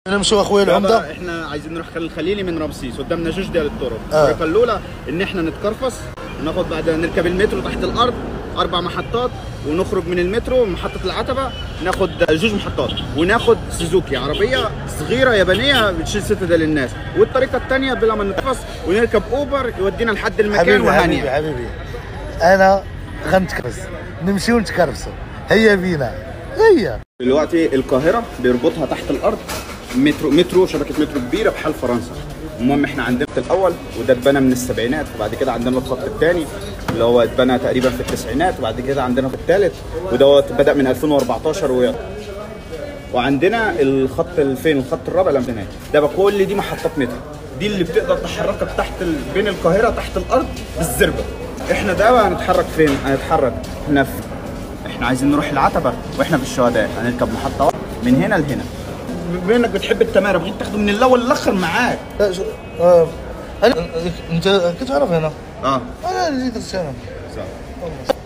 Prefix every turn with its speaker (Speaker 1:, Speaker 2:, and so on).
Speaker 1: نمشوا اخويا
Speaker 2: بقى
Speaker 1: العمده
Speaker 2: احنا عايزين نروح خليل الخليلي من رمسيس قدامنا جوج ديال الطرق
Speaker 1: آه.
Speaker 2: الطريقه الاولى ان احنا نتكرفس وناخد بعد نركب المترو تحت الارض اربع محطات ونخرج من المترو محطه العتبه ناخد جوج محطات وناخد سوزوكي عربيه صغيره يابانيه بتشيل ستة للناس والطريقه الثانيه بلا ما نتكرفس ونركب اوبر يودينا لحد المكان
Speaker 1: حبيبي حبيبي
Speaker 2: وهانيه
Speaker 1: حبيبي انا غنتكرفس نمشي ونتكرفسوا هيا بينا هيا
Speaker 2: دلوقتي القاهرة بيربطها تحت الأرض مترو مترو شبكة مترو كبيرة بحال فرنسا المهم احنا عندنا الأول وده اتبنى من السبعينات وبعد كده عندنا الخط الثاني اللي هو اتبنى تقريبا في التسعينات وبعد كده عندنا في الثالث ودوت بدأ من 2014 و وعندنا الخط الفين الخط الرابع اللي عندنا ده بقى كل دي محطات مترو دي اللي بتقدر تحركك تحت ال... بين القاهرة تحت الأرض بالزربة احنا ده بقى هنتحرك فين؟ هنتحرك احنا في احنا عايزين نروح العتبة واحنا في الشهداء هنركب محطة واحدة من هنا لهنا بما انك بتحب التمارة بغيت تاخده من الاول للاخر معاك
Speaker 1: لا شو آه. انا انت كنت تعرف هنا
Speaker 2: اه
Speaker 1: انا اللي درت هنا
Speaker 2: صح